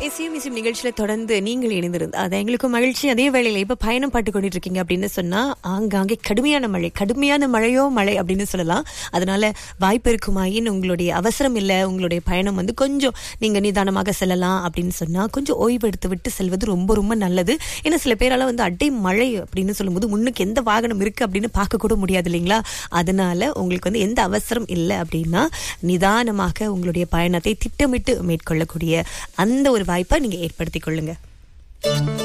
இசையும் இசையும் நிகழ்ச்சியில தொடர்ந்து நீங்கள் இணைந்திருந்த அது எங்களுக்கும் மகிழ்ச்சி அதே வேளையில இப்ப பயணம் பாட்டு கொண்டுட்டு இருக்கீங்க அப்படின்னு சொன்னா ஆங்காங்கே கடுமையான மழை கடுமையான மழையோ மழை அப்படின்னு சொல்லலாம் அதனால வாய்ப்பு இருக்குமாயின் உங்களுடைய அவசரம் இல்ல உங்களுடைய பயணம் வந்து கொஞ்சம் நீங்க நிதானமாக செல்லலாம் அப்படின்னு சொன்னா கொஞ்சம் ஓய்வு எடுத்து விட்டு செல்வது ரொம்ப ரொம்ப நல்லது ஏன்னா சில பேரால வந்து அடை மழை அப்படின்னு சொல்லும்போது முன்னுக்கு எந்த வாகனம் இருக்கு அப்படின்னு பார்க்க கூட முடியாது இல்லைங்களா அதனால உங்களுக்கு வந்து எந்த அவசரம் இல்லை அப்படின்னா நிதானமாக உங்களுடைய பயணத்தை திட்டமிட்டு மேற்கொள்ளக்கூடிய அந்த ஒரு வாய்ப்பை நீங்க ஏற்படுத்திக் கொள்ளுங்க